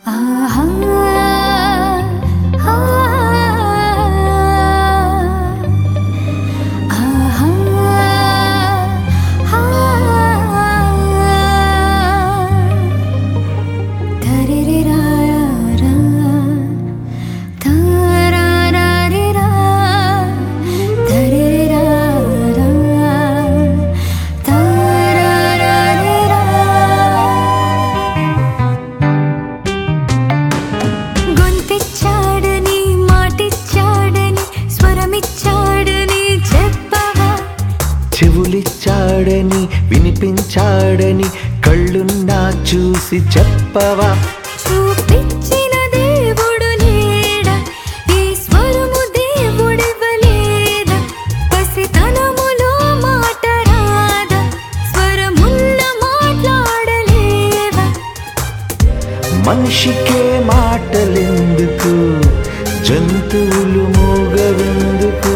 ఆహా ఆ ఆహా ఆ తరిరిరారా తారారారిరా తరిరిరారా తారారారిరా గొంతిచ్చాడని మాటిచ్చాడని స్వరమిచ్చాడని చెప్పవా చెవులిచ్చాడని వినిపించాడని కళ్ళున్నా చూసి చెప్పవా చూపించిన దేవుడు లేడా ఈ స్వరము దేవుడివ్వలేదా పసితనములో మాట రాదా స్వరమున్న మాట్లాడలేవా మనిషికే మాటలెందుకు జంతువులు మూగవెందుకు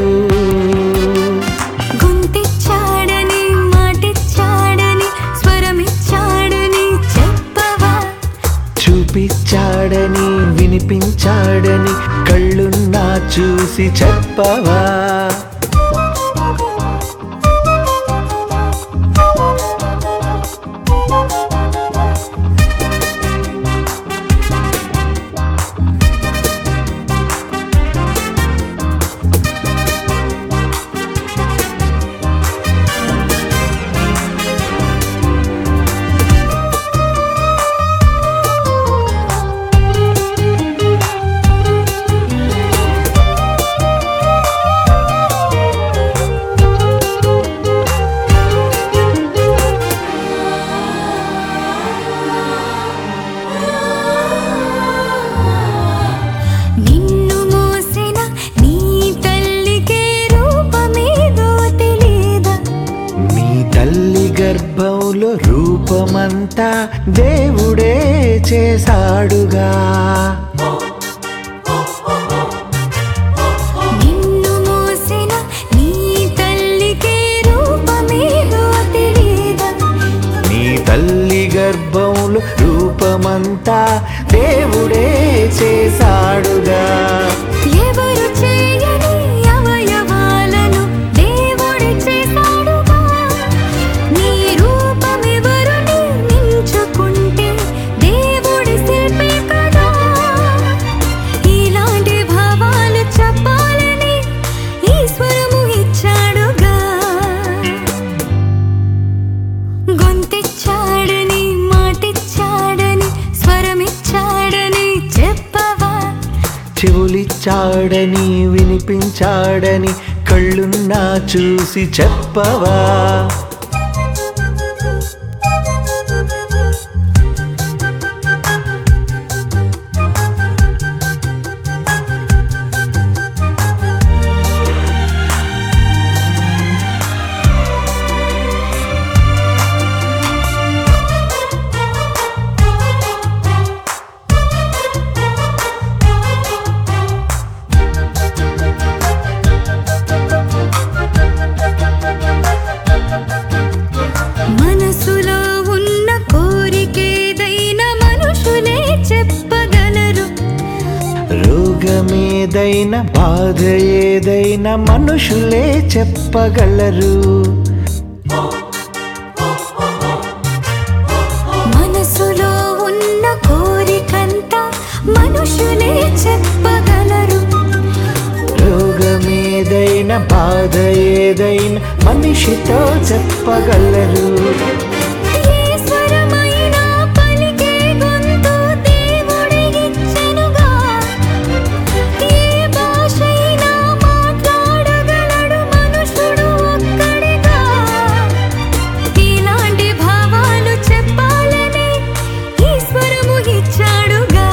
గొంతిచ్చాడని మాటిచ్చాడని స్వరమిచ్చాడని చెప్పవా చూపించాడని వినిపించాడని కళ్ళున్నా చూసి చెప్పవా నిన్ను మోసిన నీ తల్లికే రూపమేదో తెలీదా నీ తల్లి గర్భంలో రూపమంతా దేవుడే చేశాడుగా నిన్ను మోసిన నీ తల్లికే రూపమేదో తెలీదా నీ తల్లి గర్భంలో రూపమంతా దేవుడే చేశాడుగా ఎవరు చేయని అవయవాలను దేవుడు చేశాడుగా నీ రూపమెవరు నిర్మించుకుంటే దేవుడి శిల్పే కదా ఇలాంటి భావాలు చెప్పాలని ఈశ్వరము ఇచ్చాడుగా గొంతిచ్చాడని మాటిచ్చాడని స్వరమిచ్చాడని చెప్పవా చెవులిచ్చాడని వినిపించాడని కళ్ళున్నా చూసి చెప్పవా మనసులో ఉన్న కోరికేదైనా మనుషులే చెప్పగలరు రోగమేదైనా బాధ ఏదైనా మనుషులే చెప్పగలరు మనసులో ఉన్న కోరికంతా మనుషులే చెప్పగలరు రోగమేదైనా బాధ ఏదైనా మనిషితో చెప్పగలరు ఏ స్వరమైనా పలికే గొంతు దేవుడిచ్చెనుగా. ఏ భాషైనా మాట్లాడగలడు మనుషుడు ఒక్కడిగా. ఇలాంటి భావాలు చెప్పాలని ఈశ్వరము ఇచ్చాడుగా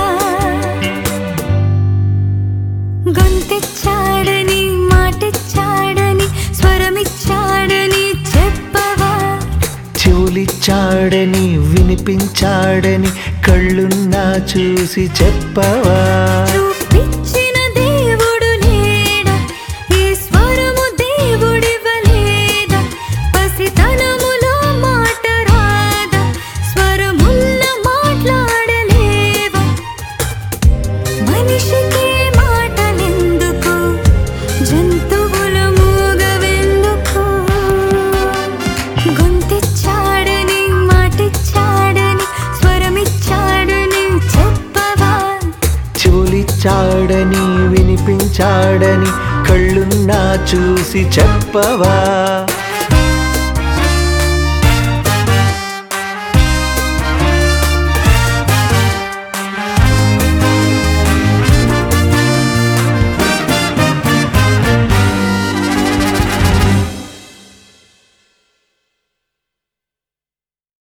గొంతిచ్చాడని మాటిచ్చాడని స్వరమిచ్చాడని చెప్పవా చెవులిచ్చాడని వినిపించాడని కళ్ళున్నా చూసి చెప్పవా చూపించిన దేవుడు లేడా ఈ స్వరము దేవుడివ్వలేదా పసితనములో మాట రాదా స్వరమున్న మాట్లాడలేవా వినిపించాడని కళ్ళున్నా చూసి చెప్పవా